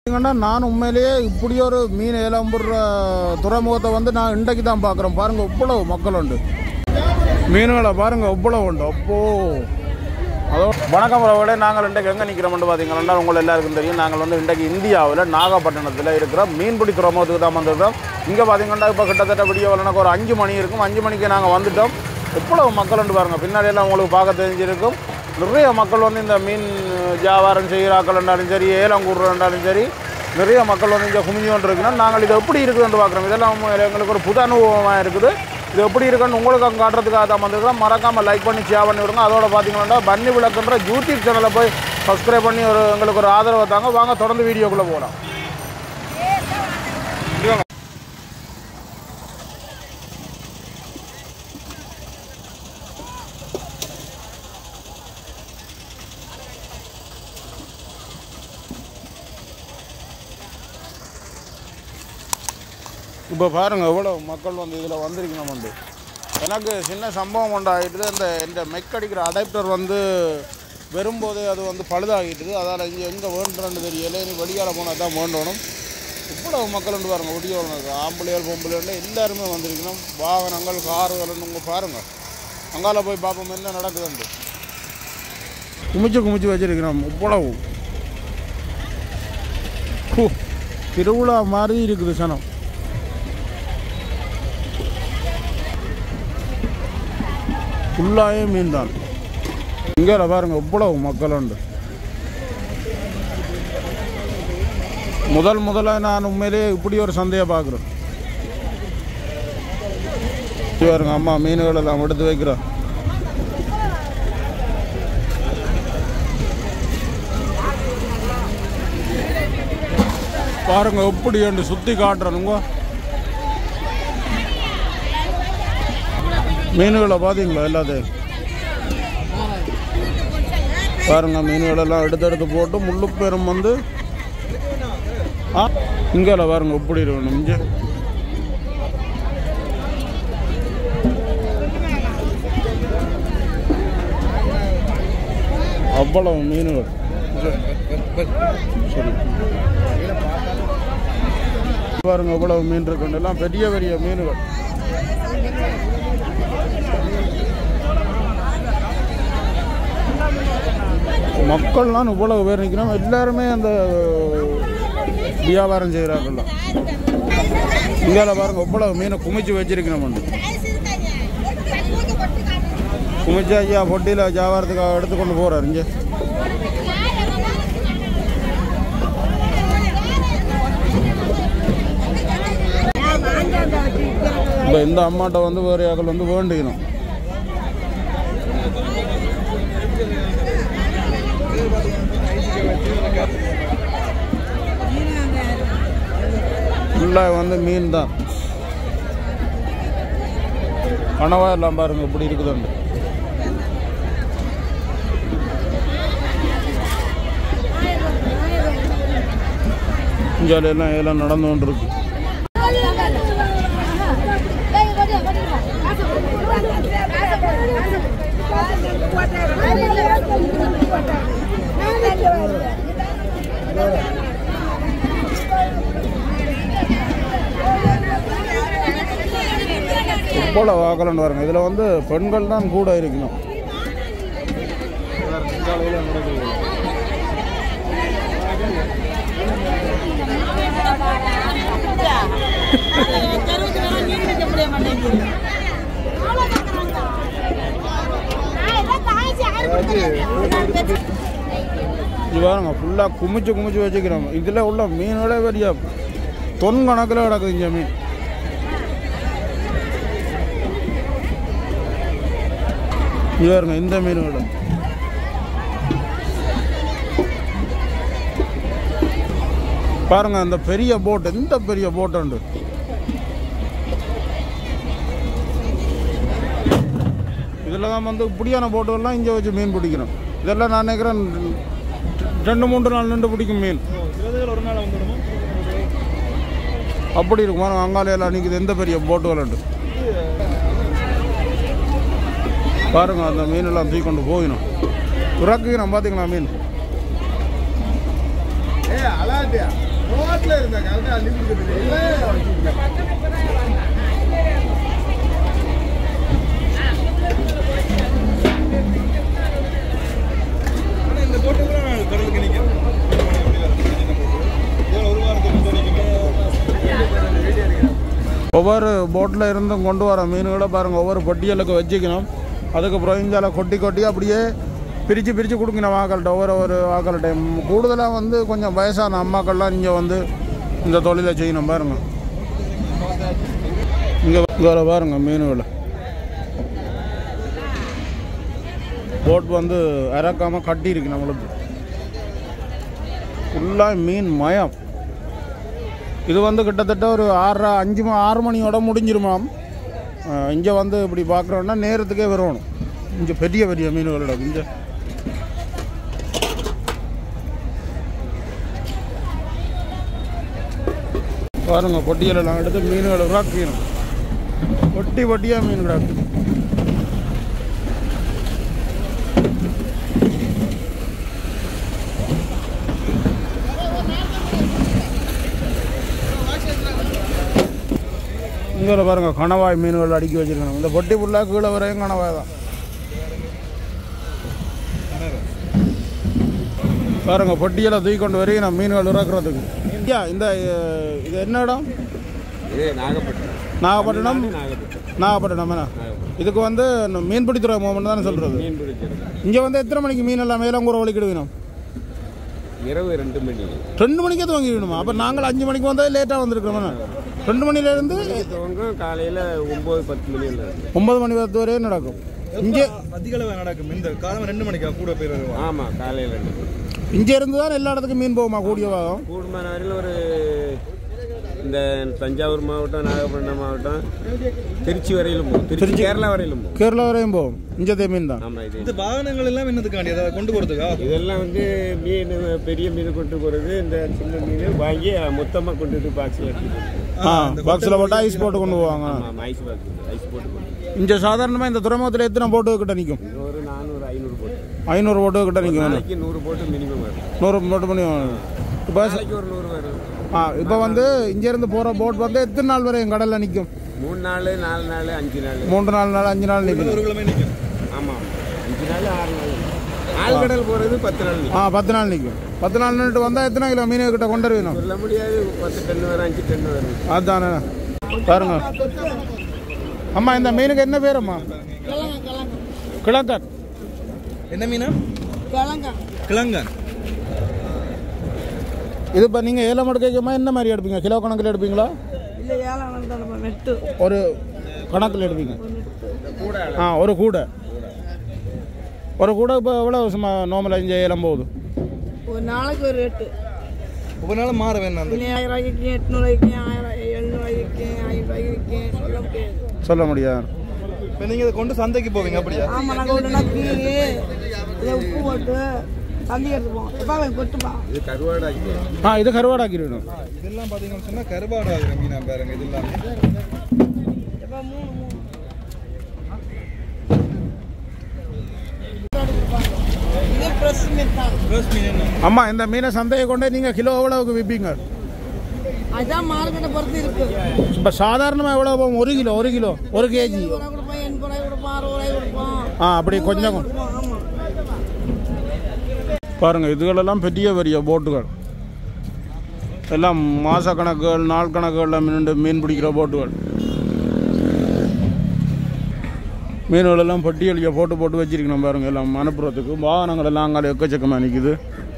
பார்த்தீங்கன்னா நான் உண்மையிலேயே இப்படி ஒரு மீன் ஏலம்புற துறைமுகத்தை வந்து நான் இன்றைக்கு தான் பார்க்குறேன் பாருங்க இவ்வளவு மக்கள் உண்டு மீன்களை பாருங்க இவ்வளவு உண்டு அப்போ அதோ வணக்கம் உறவுகளே நாங்கள் இன்றைக்கு எங்கே நிற்கிறோம்னு பார்த்தீங்கன்னா உங்கள் எல்லாருக்கும் தெரியும் நாங்கள் வந்து இன்றைக்கு இந்தியாவில் நாகப்பட்டினத்தில் இருக்கிற மீன்பிடி துறைமுகத்துக்கு தான் வந்திருக்கோம் இங்கே பார்த்தீங்கன்னா இப்போ கிட்டத்தட்ட விடிய வரலனாக்கு ஒரு அஞ்சு மணி இருக்கும் அஞ்சு மணிக்கு நாங்கள் வந்துட்டோம் எவ்வளவு மக்கள் உண்டு பாருங்க பின்னாடி எல்லாம் உங்களுக்கு பார்க்க தெரிஞ்சிருக்கும் நிறைய மக்கள் வந்து இந்த மீன் வியாபாரம் செய்கிறாக்கள் இருந்தாலும் சரி ஏலம் கூடுறாலும் சரி நிறைய மக்கள் வந்து இங்கே குமிஞ்சு கொண்டு இருக்குன்னா நாங்கள் இது எப்படி இருக்குதுன்னு பார்க்குறோம் இதெல்லாம் எங்களுக்கு ஒரு புது அனுபவமாக இருக்குது இது எப்படி இருக்குன்னு உங்களுக்கு அங்கே காட்டுறதுக்காக தான் வந்திருக்கிறோம் மறக்காமல் லைக் பண்ணி ஷேர் பண்ணி விடுங்க அதோட பார்த்தீங்கன்னா பன்னி விளக்குன்ற யூடியூப் சேனலை போய் சப்ஸ்கிரைப் பண்ணி ஒரு எங்களுக்கு ஒரு ஆதரவை தாங்க வாங்க தொடர்ந்து வீடியோக்குள்ளே போகலாம் இப்போ பாருங்க எவ்வளோ மக்கள் வந்து இதில் வந்திருக்கணும் வந்து எனக்கு சின்ன சம்பவம் ஒன்று ஆகிட்டுது அந்த இந்த மெக்கடிக்கிற அடாப்டர் வந்து வரும்போதே அது வந்து பழுதாகிட்டுது அதால் இங்கே எங்கே வேண்டுறன்னு தெரியல நீ வெளியால் போனால் தான் வேண்டணும் இவ்வளோ மக்கள் வந்து பாருங்கள் ஒடியோடு ஆம்பளையால் பொம்பளையால் எல்லாருமே வந்திருக்கணும் வாகனங்கள் கார்கள் உங்கள் பாருங்கள் அங்கால போய் பார்ப்போம் என்ன நடக்குதுன்ட்டு குமிச்சு குமிச்சு வச்சிருக்கிறோம் இவ்வளவு ஹூ, திருவிழா மாதிரி இருக்குது சனம் ஃபுல்லாகவே மீன் தான் இங்கே பாருங்க இவ்வளவு மக்கள் உண்டு முதல் முதல்ல நான் உண்மையிலேயே இப்படி ஒரு சந்தையை பார்க்குறேன் பாருங்க அம்மா மீன்கள் எல்லாம் எடுத்து வைக்கிறோம் பாருங்க எப்படி என்று சுற்றி காட்டுறனுங்க மீன்களை பார்த்தீங்களா எல்லாத்தையும் பாருங்க மீன்களெல்லாம் எடுத்து எடுத்து போட்டு முள்ளுப்பேரும் வந்து ஆ இங்கே பாருங்க எப்படி இருக்கணும் இங்கே அவ்வளவு மீன்கள் சரி பாருங்க இவ்வளவு மீன் இருக்குன்னு எல்லாம் பெரிய பெரிய மீன்கள் மக்கள்லாம் இவ்வளவு பேர் நிற்கிறோம் எல்லாருமே அந்த வியாபாரம் செய்கிறார்கள் இங்கே பாருங்க இவ்வளவு மீனை குமிச்சு வச்சிருக்கணும் உண்டு குமிச்சு ஐயா பொட்டியில் வியாபாரத்துக்காக எடுத்துக்கொண்டு போகிறார் இங்கே இப்போ இந்த அம்மாட்ட வந்து வேறு யாக்கள் வந்து வேண்டிக்கணும் ஃபுல்லாக வந்து மீன் தான் கனவா எல்லாம் பாருங்க இப்படி இருக்குதுண்டு இஞ்சால எல்லாம் எல்லாம் நடந்து கொண்டு இருக்கு போல வாக்கலன்னு பாருங்க இதில் வந்து பெண்கள் தான் கூட இருக்கணும் இது பாருங்க ஃபுல்லாக குமிச்சு குமிச்சு வச்சுக்கிறோம் இதில் உள்ள மீன்களே பெரிய தொன் கணக்கில் கிடக்குது இங்கே மீன் இது பாருங்க இந்த மீன்களும் பாருங்க அந்த பெரிய போட் இந்த பெரிய போட் உண்டு இதில் தான் வந்து இப்படியான போட்டுகள்லாம் இங்கே வச்சு மீன் பிடிக்கிறோம் இதெல்லாம் நான் நினைக்கிறேன் ரெண்டு மூன்று நாள் நின்று பிடிக்கும் மீன் ஒரு நாள் வந்துடுமோ அப்படி இருக்கும் பாருங்க அங்கால எல்லாம் நிற்குது எந்த பெரிய போட்டுகள் உண்டு பாருங்க அந்த மீனெல்லாம் தூக்கி கொண்டு போயிடும் இறக்குகிறோம் பார்த்தீங்களா மீன் ஏ அலாட்டியா இந்த போட்டு கூட கடலுக்கு நிற்கும் ஒரு வாரத்துக்கு நிற்கும் ஒவ்வொரு போட்டில் இருந்தும் கொண்டு வர மீன்களை பாருங்கள் ஒவ்வொரு பொட்டியலுக்கு வச்சுக்கணும் அதுக்கப்புறம் இஞ்சால கொட்டி கொட்டி அப்படியே பிரித்து பிரித்து கொடுக்கணும் ஆக்கள்கிட்ட ஒவ்வொரு ஒரு ஆக்கள்கிட்ட கூடுதலாக வந்து கொஞ்சம் வயசான அம்மாக்கள்லாம் இங்கே வந்து இந்த தொழிலை செய்யணும் பாருங்க இங்கே இங்கே பாருங்க மீன்களை போட் வந்து இறக்காமல் கட்டி இருக்கு நம்மளுக்கு ஃபுல்லாக மீன் மயம் இது வந்து கிட்டத்தட்ட ஒரு ஆறரை அஞ்சு ம- ஆறு மணியோட முடிஞ்சிருமாம் இங்கே வந்து இப்படி பார்க்குறோன்னா நேரத்துக்கே வரணும் இங்கே பெரிய பெரிய மீன்களோட இங்கே பாருங்க பொட்டியலெல்லாம் எடுத்து மீன்களை உருவாக்கணும் பொட்டி பொட்டியாக மீன் கிடக்கு இங்கே பாருங்க கணவாய் மீன்கள் அடுக்கி வச்சிருக்கணும் இந்த பொட்டி ஃபுல்லாக கீழே வரையும் கணவாய் தான் பாருங்க பொட்டியெல்லாம் தூக்கி கொண்டு வரையும் நான் மீன்கள் இறக்குறதுக்கு ஐயா இந்த அஹ், இது என்ன இடம் இது நாகப்பட்டினம் நாகப்பட்டினம் நாகப்பட்டினம் நாகப்பட்டினம் என்ன இதுக்கு வந்து இந்த மீன்பிடித்துறை மூமெண்ட் தானே சொல்கிறது மீன் பிடிக்கிறது இங்கே வந்து எத்தனை மணிக்கு மீன் எல்லாம் மேலங்கூற வலிக்கிடுவீங்க இரவு ரெண்டு மணி ரெண்டு மணிக்கே துவங்கிடணுமா அப்போ நாங்கள் அஞ்சு மணிக்கு வந்தால் லேட்டாக வந்திருக்கிறோம் ரெண்டு மணிலேருந்து துவங்கும் காலையில் ஒம்பது பத்து மணி வரை இருக்கு. ஒன்பது மணி பத்து வரையும் நடக்கும் இங்கே அதிக அளவு நடக்கும் இந்த காலம் ரெண்டு மணிக்கா கூட போய் வருவாங்க ஆமாம் காலையில் ரெண்டு மணி இங்கே இருந்து தான் எல்லா இடத்துக்கும் மீன் போகுமா கூடிய வாகம் கூடுமான வரையில் ஒரு இந்த தஞ்சாவூர் மாவட்டம் நாகப்பட்டினம் மாவட்டம் திருச்சி வரையிலும் போகும் திருச்சி கேரளா வரையிலும் போகும் கேரளா வரையும் போகும் இஞ்சத்தே மீன் தான் ஆமாம் இது இந்த வாகனங்கள் எல்லாம் என்னதுக்காண்டி அதை கொண்டு போறதுக்கா இதெல்லாம் வந்து மீன் பெரிய மீன் கொண்டு போகிறது இந்த சின்ன மீன் வாங்கி மொத்தமாக கொண்டு வந்து பாக்ஸில் எடுத்துட்டு ஆ பாக்ஸில் போட்டு ஐஸ் போட்டு கொண்டு போவாங்க ஆமாம் ஐஸ் பாக்ஸ் ஐஸ் போட்டு கொண்டு இங்கே சாதாரணமாக இந்த துறைமுகத்தில் எத்தனை போட்டு கிட்ட நிற்கும் இது ஒரு நானூறு ஐநூறு போட்டு ஐநூறு போட்டு கிட்ட நிற்கும் நாளைக்கு நூறு போட்டு மினிமம் வரும் நூறு போட்டு பண்ணி இப்போ நாளைக்கு ஒரு நூறு வரும் ஆ இப்போ வந்து இங்கேருந்து போகிற போட் வந்து எத்தனை நாள் வரையும் கடலில் நிற்கும் மூணு நாள் நாலு நாள் அஞ்சு நாள் மூன்று நாலு நாள் அஞ்சு நாள் நிற்கும் ஒரு கிழமை நிற்கும் ஆமாம் அஞ்சு நாள் ஆறு நாள் ஆழ்கடல் போகிறது பத்து நாள் நிக்கும். ஆ பத்து நாள் நிற்கும் பத்து நாள் நின்றுட்டு வந்தால் எத்தனை கிலோ மீன் கிட்ட கொண்டு வருவீங்க சொல்ல முடியாது பத்து டன் வரும் அஞ்சு டன் வரும் அதுதானே பாருங்க அம்மா இந்த மீனுக்கு என்ன பேரம்மா கிழக்கன் என்ன மீனா கிழங்கா கிழங்கன் இது இப்போ நீங்கள் ஏலம் எடுக்கமா என்ன மாதிரி எடுப்பீங்க கிலோ கணக்கில் எடுப்பீங்களா இல்லை ஏழாம் வந்து நெட்டு ஒரு கணக்கில் எடுப்பீங்க ஆ ஒரு கூடை ஒரு கூடை இப்போ எவ்வளோ சும்மா நார்மலாக இங்கே ஏலம் போகுது ஒரு நாளைக்கு ஒரு ரேட்டு ஒவ்வொரு நாளும் மாற வேணும் அந்த இனி ஆயிரம் ரூபாய்க்கு எட்நூறு ரூபாய்க்கு ஆயிரம் எழுநூறுவாய்க்கு ஆயிரம் ரூபாய்க்கு சொல்ல முடியாது சொல்ல முடியாது இப்போ நீங்கள் இதை கொண்டு சந்தைக்கு போவீங்க அப்படியா ஆமாம் நாங்கள் ஒன்றுனா கீரி இதை உப்பு போட்டு தந்தி எடுத்துப்போம் எப்பா அவன் கொட்டுப்பா இது கருவாடாக்கி ஆ இது கருவாடாக்கிடணும் இதெல்லாம் பார்த்தீங்கன்னு சொன்னால் கருபாடு ஆகுற மீனா பாருங்க இது எல்லாமே எப்பா மூணு மூணு இது ஃப்ரெஷ் மீன் தான் ரோஸ் மீன் என்ன அம்மா இந்த மீனை சந்தையை கொண்டே நீங்கள் கிலோ எவ்வளவுக்கு விற்பீங்க அதுதான் மார்க்கெட்டை பொறுத்து இருக்கு இப்போ சாதாரணமாக எவ்வளோ போகும் ஒரு கிலோ ஒரு கிலோ ஒரு கேஜி நூறு ரூபாய் கொடுப்போம் எண்பது ரூபாய் கொடுப்போம் அறுபது ரூபாய் கொடுப்போம் ஆ அப்படி கொஞ்சம் கொடுப்போம் ஆமாம் பாருங்க இதுகளெல்லாம் பெரிய பெரிய போட்டுகள் எல்லாம் மாச கணக்குகள் நாள் கணக்குகளில் மீன் மீன் பிடிக்கிற போட்டுகள் மீன்கள் எல்லாம் பட்டியலிய போட்டு போட்டு வச்சிருக்கணும் பாருங்க எல்லாம் அனுப்புறதுக்கு வாகனங்கள் எல்லாம் அங்கே எக்கச்சக்கமாக நிற்குது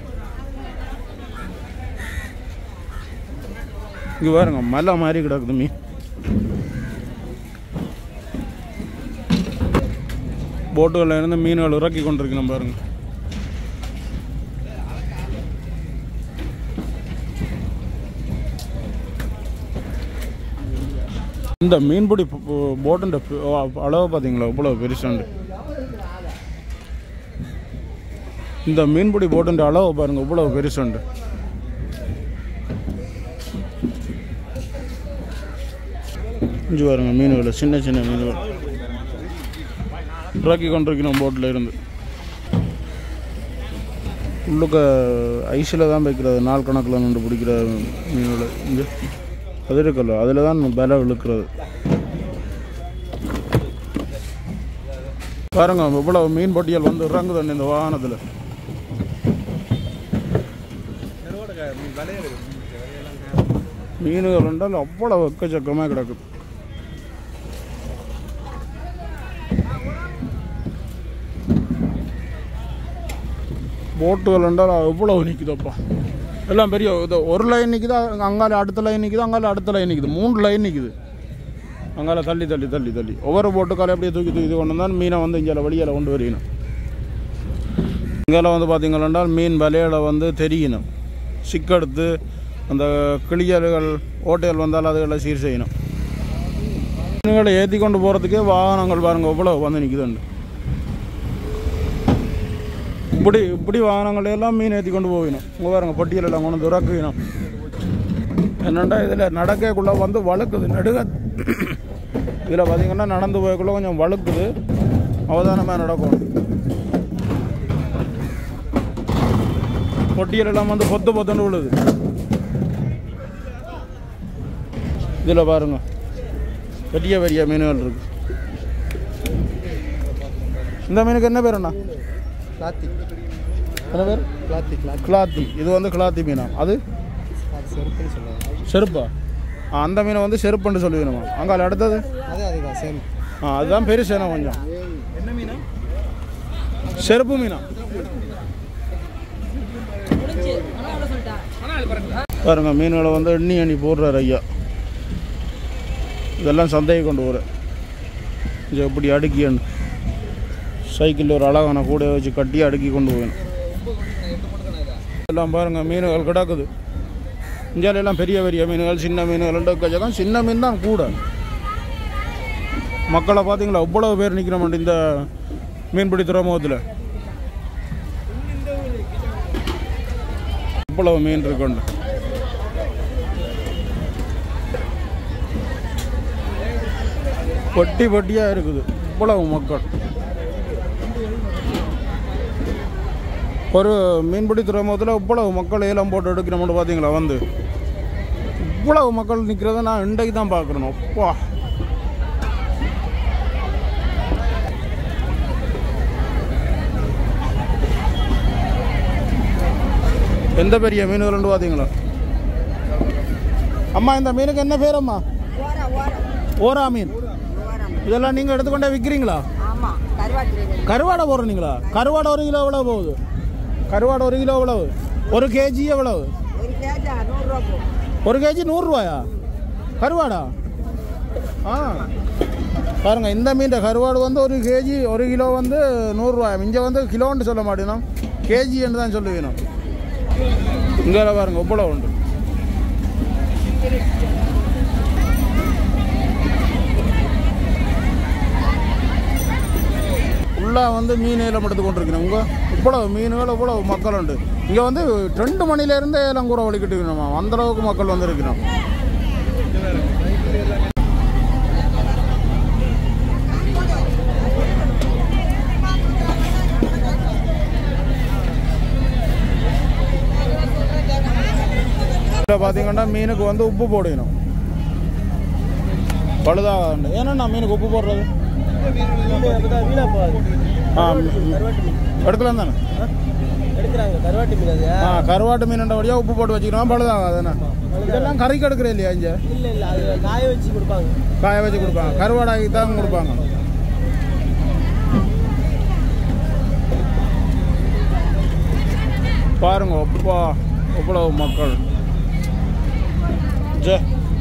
இங்கே பாருங்க மலை மாதிரி கிடக்குது மீன் போட்டுகளில் இருந்து மீன்கள் இறக்கி கொண்டிருக்கணும் பாருங்க இந்த மீன்பிடி போட்டுன்ற அளவு பார்த்தீங்களா இவ்வளோ பெருசாண்டு இந்த மீன்பிடி போட்டுன்ற அளவு பாருங்க இவ்வளோ பெருசாண்டு இஞ்சி பாருங்க மீன்கள் சின்ன சின்ன மீன்கள் இறக்கி கொண்டிருக்கணும் போட்டில் இருந்து உள்ளுக்க ஐஸில் தான் வைக்கிறது நாள் கணக்கில் நின்று பிடிக்கிற மீன்கள் இங்கே அது இருக்குல்ல அதில் தான் விலை இழுக்கிறது பாருங்க இவ்வளோ மீன் பட்டியல் வந்து இறங்குதுன்னு இந்த வாகனத்தில் மீன்கள் என்றால் அவ்வளோ எக்கச்சக்கமாக கிடக்குது போட்டுகள் என்றால் எவ்வளவு நிற்குதப்பா எல்லாம் பெரிய இது ஒரு லைன் நிற்குது அங்கால அடுத்த லைன் நிற்குது அங்கால அடுத்த லைன் நிற்குது மூணு லைன் நிற்குது அங்கால தள்ளி தள்ளி தள்ளி தள்ளி ஒவ்வொரு போட்டுக்கால அப்படியே தூக்கி தூக்கி கொண்டு வந்தால் மீனை வந்து இங்கே வெளியில் கொண்டு வரணும் இங்கால வந்து பார்த்தீங்கன்னா மீன் வலையில வந்து தெரியணும் சிக்கெடுத்து அந்த கிளியல்கள் ஓட்டைகள் வந்தால் அதுகளை சீர் செய்யணும் மீன்களை ஏற்றி கொண்டு போகிறதுக்கே வாகனங்கள் பாருங்க எவ்வளோ வந்து நிற்குதுண்டு இப்படி இப்படி வாகனங்கள் எல்லாம் மீன் ஏற்றி கொண்டு போகணும் இங்கே பாருங்க பட்டியல் எல்லாம் கொண்டு வந்து இறக்கணும் என்னண்டா இதில் நடக்கக்குள்ளே வந்து வழுக்குது நடுக இதில் பார்த்தீங்கன்னா நடந்து போயக்குள்ளே கொஞ்சம் வழுக்குது அவதானமாக நடக்கும் பொட்டியல் எல்லாம் வந்து பொத்து பொத்துன்னு விழுது இதில் பாருங்க பெரிய பெரிய மீன்கள் இருக்கு இந்த மீனுக்கு என்ன பேர் அண்ணா கிளாத்தி என்ன பேர் கிளாத்தி கிளாத்தி கிளாத்தி இது வந்து கிளாத்தி மீனா அது அது செருப்புன்னு சொல்லுவாங்க செருப்பா ஆ, அந்த மீனை வந்து செருப்புன்னு சொல்லுவீனுமா அங்கால அடுத்தது அதே அதுதான் சேம் ஆ அதுதான் பெருசேனா கொஞ்சம் என்ன மீனா செருப்பு மீனா பாருங்க மீன்களை வந்து எண்ணி எண்ணி போடுறாரு ஐயா இதெல்லாம் சந்தையை கொண்டு வர இது எப்படி அடுக்கியன்னு சைக்கிளில் ஒரு அழகான கூடையை வச்சு கட்டி அடுக்கி கொண்டு போகணும் எல்லாம் பாருங்க மீன்கள் கிடக்குது இந்தியாவில எல்லாம் பெரிய பெரிய மீன்கள் சின்ன மீன்கள் கஜகம் சின்ன மீன் தான் கூட மக்களை பார்த்தீங்களா அவ்வளவு பேர் நிற்கிறோம் இந்த மீன்பிடி துறைமுகத்தில் இவ்வளவு மீன் இருக்குண்டு பொட்டி பொட்டியாக இருக்குது இவ்வளவு மக்கள் ஒரு மீன்பிடி துறைமுகத்தில் இவ்வளவு மக்கள் ஏலம் போட்டு எடுக்கிறோம்னு பார்த்தீங்களா வந்து இவ்வளவு மக்கள் நிற்கிறத நான் இன்றைக்கு தான் பார்க்குறேன் அப்பா எந்த பெரிய மீன்கள் பார்த்தீங்களா அம்மா இந்த மீனுக்கு என்ன பேர் அம்மா ஓரா ஓரா ஓரா மீன் இதெல்லாம் நீங்கள் எடுத்துக்கொண்டே விற்கிறீங்களா ஆமா கருவாட்டு கருவாடை போடுறீங்களா கருவாடை ஒரு கிலோ எவ்வளோ போகுது கருவாடை ஒரு கிலோ எவ்வளவு ஒரு கேஜி எவ்வளவு ஒரு கேஜி நூறுரூவா போகும் ஒரு கேஜி நூறுரூவாயா கருவாடா ஆ பாருங்க இந்த மீன் கருவாடு வந்து ஒரு கேஜி ஒரு கிலோ வந்து நூறுரூவாயா இங்கே வந்து கிலோன்னு சொல்ல மாட்டேனோம் கேஜின்னு தான் சொல்லுவீனோம் இங்கே பாருங்க இவ்வளோ உண்டு ஃபுல்லாக வந்து மீன் ஏலம் எடுத்து கொண்டிருக்கிறோம் உங்க இவ்வளவு மீன்கள் இவ்வளவு மக்கள் உண்டு இங்கே வந்து ரெண்டு மணிலேருந்து ஏலம் கூட வலிக்கிட்டு இருக்கணும் அந்த அளவுக்கு மக்கள் வந்திருக்கிறோம் இதில் பார்த்தீங்கன்னா மீனுக்கு வந்து உப்பு போடணும் பழுதாக ஏன்னா மீனுக்கு உப்பு போடுறது ஆ எடுக்கலாம் தானே எடுக்கிறாங்க கருவாட்டு மீன் அது ஆ கருவாட்டு மீன் வழியாக உப்பு போட்டு வச்சுக்கிறோம் பழுதாகாதுண்ணே இதெல்லாம் கறிக்கு எடுக்கிறேன் இல்லையா இங்கே இல்ல இல்ல அது காய வச்சு கொடுப்பாங்க காய வச்சு கொடுப்பாங்க கருவாடாக்கி தான் கொடுப்பாங்க பாருங்க அப்பா எவ்வளவு மக்கள் ஜே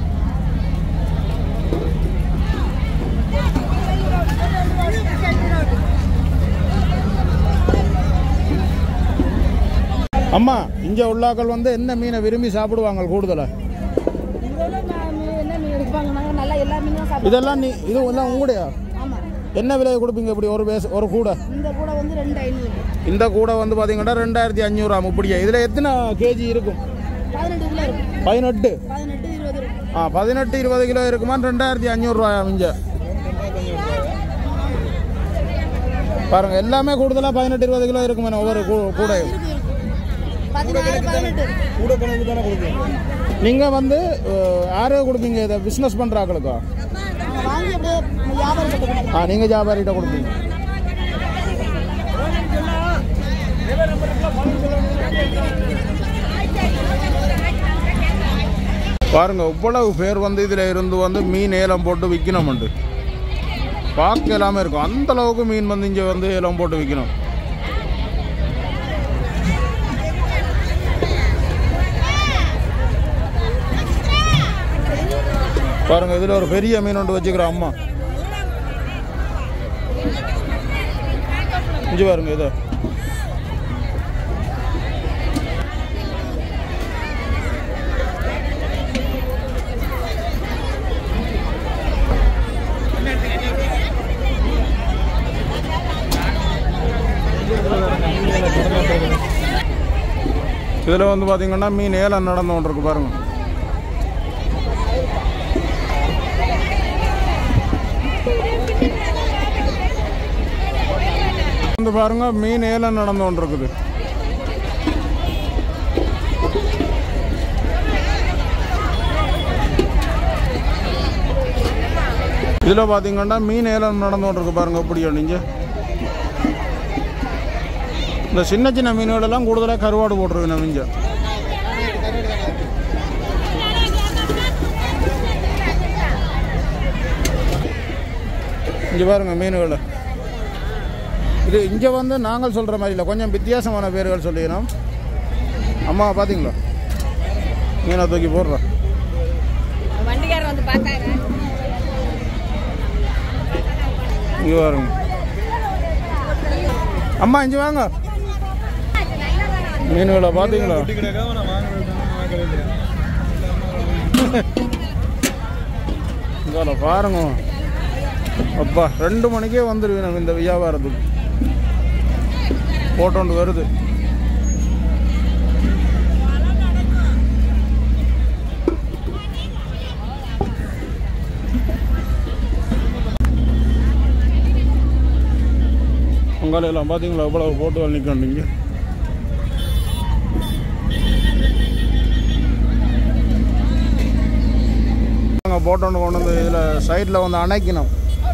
அம்மா இங்கே உள்ளாக்கள் வந்து என்ன மீனை விரும்பி சாப்பிடுவாங்க கூடுதலா இதெல்லாம் நான் மீன் என்ன மீன் எடுப்பாங்கன்னா நல்லா எல்லா மீனும் சாப்பிடுவோம் இதெல்லாம் நீ இது எல்லாம் உங்களுடையா ஆமா என்ன விலை கொடுப்பீங்க இப்படி ஒரு பேஸ் ஒரு கூடை இந்த கூட வந்து ரெண்டு ஐநூறு இந்த கூடை வந்து பார்த்தீங்கன்னா ரெண்டாயிரத்தி அஞ்சூறுவா இப்படியா இதில் எத்தனை கேஜி இருக்கும் பதினெட்டு கிலோ இருக்கும் பதினெட்டு பதினெட்டு இருபது இருக்கும் ஆ பதினெட்டு இருபது கிலோ இருக்குமா ரெண்டாயிரத்தி அஞ்சூறுரூவாயா மிஞ்ச பாருங்க எல்லாமே கூடுதலாக பதினெட்டு இருபது கிலோ இருக்குமே ஒவ்வொரு கூ- கூடையும் இருக்கு இருக்கு பதினாறு பதினெட்டு கூட கணக்கு தானே கொடுக்குறீங்க நீங்கள் வந்து அஹ், யாருக்கு கொடுப்பீங்க இதை பிஸ்னஸ் பண்ணுற ஆக்களுக்கா நாங்கள் வாங்கி அப்படியே வியாபாரம் பண்ணி கொடுக்குறோம் ஆ நீங்கள் வியாபாரிகிட்ட கொடுப்பீங்க பாருங்க இவ்வளவு பேர் வந்து இதில் இருந்து வந்து மீன் ஏலம் போட்டு விற்கணும்ண்டு பார்க்க எல்லாமே இருக்கும் அந்த அளவுக்கு மீன் வந்து இங்கே வந்து ஏலம் போட்டு விற்கணும் பாருங்க இதில் ஒரு பெரிய மீன் ஒன்று வச்சுக்கிற அம்மா இங்கே பாருங்க இதை இதில் வந்து பார்த்தீங்கன்னா மீன் ஏலம் நடந்து கொண்டிருக்கு பாருங்க வந்து பாருங்க மீன் ஏலம் நடந்து கொண்டிருக்குது இதில் பார்த்தீங்கன்னா மீன் ஏலம் நடந்து கொண்டிருக்கு பாருங்க அப்படியா நீங்கள் இந்த சின்ன சின்ன மீன்களெல்லாம் கூடுதலாக கருவாடு போட்டிருக்கு நம்ம இங்கே இங்கே பாருங்க மீன்களை இது இங்கே வந்து நாங்கள் சொல்கிற மாதிரி இல்லை கொஞ்சம் வித்தியாசமான பேர்கள் சொல்லிக்கணும் அம்மா பார்த்தீங்களா மீனை தூக்கி போடுறோம் வண்டிக்காரர் வந்து பார்த்தாங்க இங்கே பாருங்க அம்மா இங்கே வாங்க மீன்களை பார்த்தீங்களா குட்டி கிடைக்காம நான் வாங்குறது வாங்கவே இல்லையா இங்கே பாருங்க அப்பா ரெண்டு மணிக்கே வந்துடுவேன் நம்ம இந்த வியாபாரத்துக்கு போட்டோண்டு வருது உங்களை எல்லாம் பார்த்தீங்களா இவ்வளவு போட்டு நிற்கண்டீங்க நாங்கள் போட்டோன்னு கொண்டு வந்து இதில் சைடில் வந்து அணைக்கணும்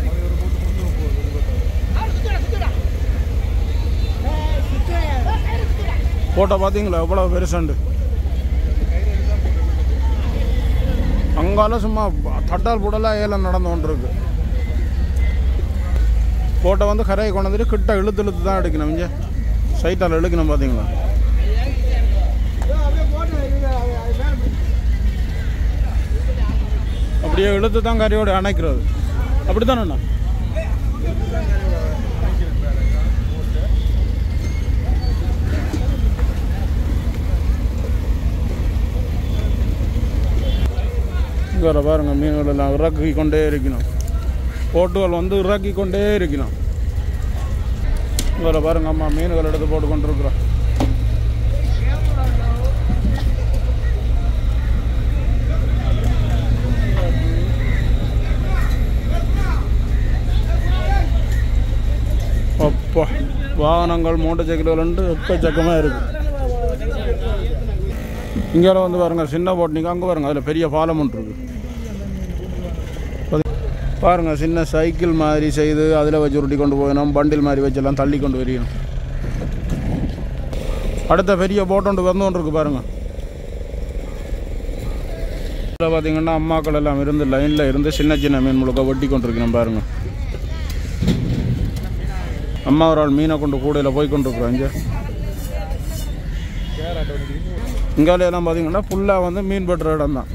போட்டோ பார்த்தீங்களா எவ்வளோ பெருசாண்டு அங்கால சும்மா தட்டால் புடலாக ஏலம் நடந்து கொண்டிருக்கு போட்டோ வந்து கரையை கொண்டு வந்துட்டு கிட்ட இழுத்து இழுத்து தான் எடுக்கணும் இங்கே சைட்டால் இழுக்கணும் பார்த்தீங்களா அப்படியே இழுத்து தான் கரையோடு அணைக்கிறது அப்படி தானேண்ணா இங்கே வர பாருங்க மீன்கள் எல்லாம் இறக்கி கொண்டே இருக்கணும் போட்டுகள் வந்து இறக்கி கொண்டே இருக்கணும் இங்கே வர பாருங்க அம்மா மீன்கள் எடுத்து போட்டு கொண்டு இருக்கிறோம் அப்பா வாகனங்கள் மோட்டர் சைக்கிள்கள் வந்து எக்கச்சக்கமாக இருக்கு இங்கே வந்து பாருங்க சின்ன போட்னிக்கு அங்கே பாருங்க அதில் பெரிய பாலம் ஒன்று இருக்கு பாத்தி- பாருங்க சின்ன சைக்கிள் மாதிரி செய்து அதில் வச்சு உருட்டி கொண்டு போகணும் பண்டில் மாதிரி வச்செல்லாம் தள்ளி கொண்டு வரையணும் அடுத்த பெரிய போட் ஒன்று வந்து ஒன்று இருக்கு பாருங்க இதில் பார்த்தீங்கன்னா அம்மாக்கள் எல்லாம் இருந்து லைனில் இருந்து சின்ன சின்ன மீன் முழுக்க வெட்டி கொண்டிருக்கணும் பாருங்க அம்மா ஒரு ஆள் மீனை கொண்டு கூடையில் போய் கொண்டிருக்குறோம் இங்கே இங்கால எல்லாம் பார்த்தீங்கன்னா ஃபுல்லாக வந்து மீன் வெட்டுற இடம் தான்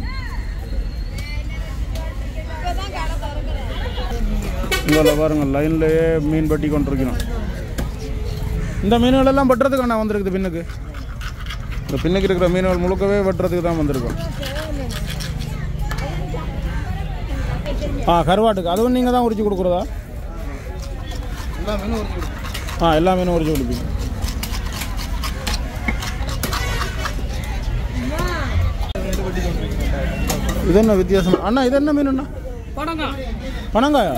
இங்கால பாருங்க லைன்லேயே மீன் வெட்டி கொண்டிருக்கணும் இந்த மீன்கள் எல்லாம் வெட்டுறதுக்கு நான் வந்திருக்குது பின்னுக்கு இந்த பின்னுக்கு இருக்கிற மீன்கள் முழுக்கவே வெட்டுறதுக்கு தான் வந்திருக்கோம் ஆ கருவாட்டுக்கு அதுவும் நீங்கள் தான் உரிச்சு கொடுக்குறதா எல்லா மீனும் ஒரு கொடுக்கும் ஆ எல்லா மீனும் உரிச்சு கொடுப்பீங்க இது என்ன வித்தியாசம் அண்ணா இது என்ன மீன் அண்ணா பனங்காயா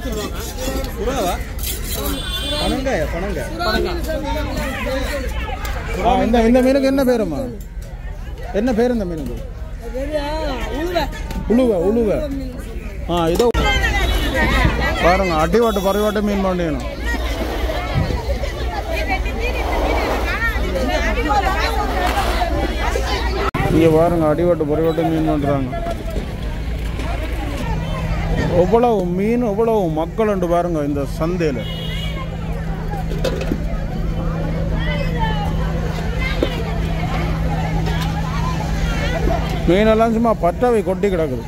புறாவா பனங்காயா பனங்காய் ஆ, இந்த இந்த மீனுக்கு என்ன பேருமா என்ன பேர் இந்த மீனுக்கு உழுவ உழுவ ஆ இதோ பாருங்க அடிவாட்டு பறிவாட்டு மீன் பண்ணிடணும் இங்கே பாருங்க அடிவாட்டு பறிவாட்டு மீன் பண்ணுறாங்க எவ்வளவு மீன் எவ்வளவு மக்கள் உண்டு பாருங்க இந்த சந்தையில் மீனெல்லாம் சும்மா பற்றவை கொட்டி கிடக்குது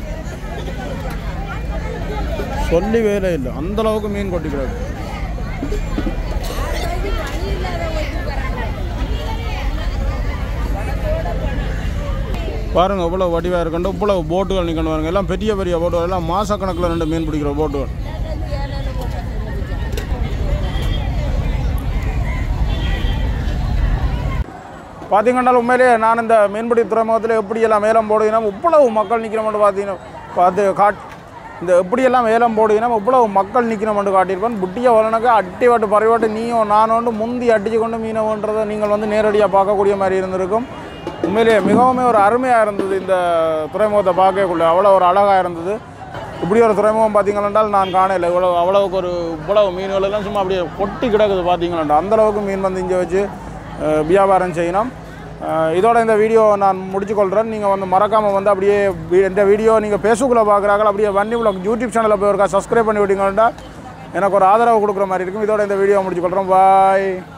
சொல்லி வேலை இல்லை அந்த அளவுக்கு மீன் கொட்டி கிடக்கு பாருங்க இவ்வளோ வடிவாக இருக்கண்டு இவ்வளோ போட்டுகள் நிற்கணும் பாருங்க எல்லாம் பெரிய பெரிய போட்டுகள் எல்லாம் மாசக்கணக்கில் ரெண்டு மீன் பிடிக்கிற போட்டுகள் பார்த்தீங்கன்னா உண்மையிலேயே நான் இந்த மீன்பிடி துறைமுகத்தில் எப்படியெல்லாம் ஏலம் போடுகிறோம் இவ்வளவு மக்கள் நிற்கிறோம்னு பார்த்தீங்கன்னா பார்த்து காட் இந்த எப்படியெல்லாம் ஏலம் போடுகிறோம் இவ்வளவு மக்கள் நிற்கிறோம்னு காட்டியிருப்பேன் புட்டிய வளனுக்கு அட்டி வாட்டு பறவைவாட்டு நீயும் நானும் முந்தி அடிச்சு கொண்டு மீனவன்றதை நீங்கள் வந்து நேரடியாக பார்க்கக்கூடிய மாதிரி இருந்திருக்கும் உண்மையிலேயே மிகவும் ஒரு அருமையாக இருந்தது இந்த துறைமுகத்தை பார்க்கக்குள்ள அவ்வளோ ஒரு அழகாக இருந்தது இப்படி ஒரு துறைமுகம் பார்த்தீங்கன்னா நான் காணல இவ்வளோ அவ்வளவுக்கு ஒரு இவ்வளவு மீன்கள் எல்லாம் சும்மா அப்படியே கொட்டி கிடக்குது பார்த்தீங்களா அந்த அளவுக்கு மீன் வந்து இங்கே வச்சு அஹ், வியாபாரம் செய்யணும் அஹ், இதோட இந்த வீடியோ நான் முடிச்சுக்கொள்கிறேன் நீங்கள் வந்து மறக்காமல் வந்து அப்படியே வி- இந்த வீடியோ நீங்கள் ஃபேஸ்புக்கில் பார்க்குறாங்க அப்படியே வன்னி விளாக் யூடியூப் சேனலில் போய் ஒருக்கா சப்ஸ்கிரைப் பண்ணி விட்டீங்கன்னா எனக்கு ஒரு ஆதரவு கொடுக்குற மாதிரி இருக்கும் இதோட இந்த வீடியோ முடிச்சுக்கொள்கிறோம் பாய்